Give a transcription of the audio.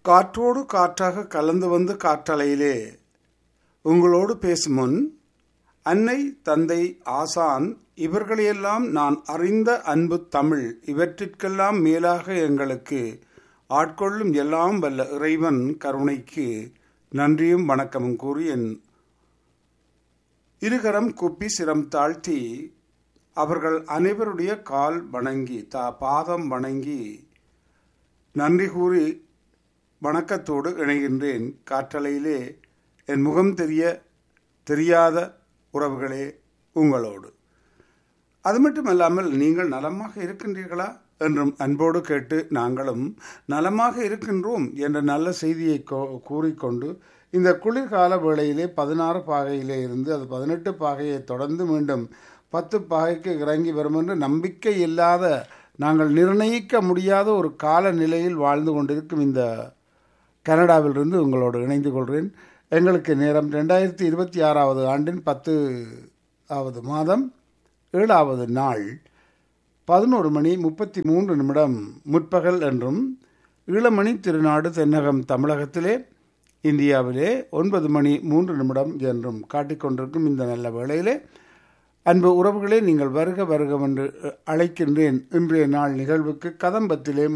காற்றோடு காற்றாக கலந்து வந்து காற்றலையிலே உங்களோடு பேசும் முன் அன்னை தந்தை ஆசான் இவர்களையெல்லாம் நான் அறிந்த அன்பு தமிழ் இவற்றிற்கெல்லாம் மேலாக எங்களுக்கு ஆட்கொள்ளும் எல்லாம் வல்ல இறைவன் கருணைக்கு நன்றியும் வணக்கமும் கூறி என் இருகரம் குப்பி சிரம் தாழ்த்தி அவர்கள் அனைவருடைய கால் வணங்கி தா பாதம் வணங்கி நன்றி கூறி வணக்கத்தோடு இணைகின்றேன் காற்றலையிலே என் முகம் தெரிய தெரியாத உறவுகளே உங்களோடு அது மட்டுமல்லாமல் நீங்கள் நலமாக இருக்கின்றீர்களா என்றும் அன்போடு கேட்டு நாங்களும் நலமாக இருக்கின்றோம் என்ற நல்ல செய்தியை கூறிக்கொண்டு இந்த குளிர்கால வேளையிலே பதினாறு பாகையிலே இருந்து அது பதினெட்டு பாகையை தொடர்ந்து மீண்டும் பத்து பாகைக்கு இறங்கி வரும் என்று நம்பிக்கை இல்லாத நாங்கள் நிர்ணயிக்க முடியாத ஒரு கால நிலையில் வாழ்ந்து கொண்டிருக்கும் இந்த கனடாவிலிருந்து உங்களோடு இணைந்து கொள்கிறேன் எங்களுக்கு நேரம் ரெண்டாயிரத்தி இருபத்தி ஆறாவது ஆண்டின் பத்து ஆவது மாதம் ஏழாவது நாள் பதினோரு மணி முப்பத்தி மூன்று நிமிடம் முற்பகல் என்றும் ஈழமணி திருநாடு தென்னகம் தமிழகத்திலே இந்தியாவிலே ஒன்பது மணி மூன்று நிமிடம் என்றும் காட்டிக்கொண்டிருக்கும் இந்த நல்ல வேளையிலே அன்பு உறவுகளே நீங்கள் வருக வருக என்று அழைக்கின்றேன் இன்றைய நாள் நிகழ்வுக்கு கதம்பத்திலே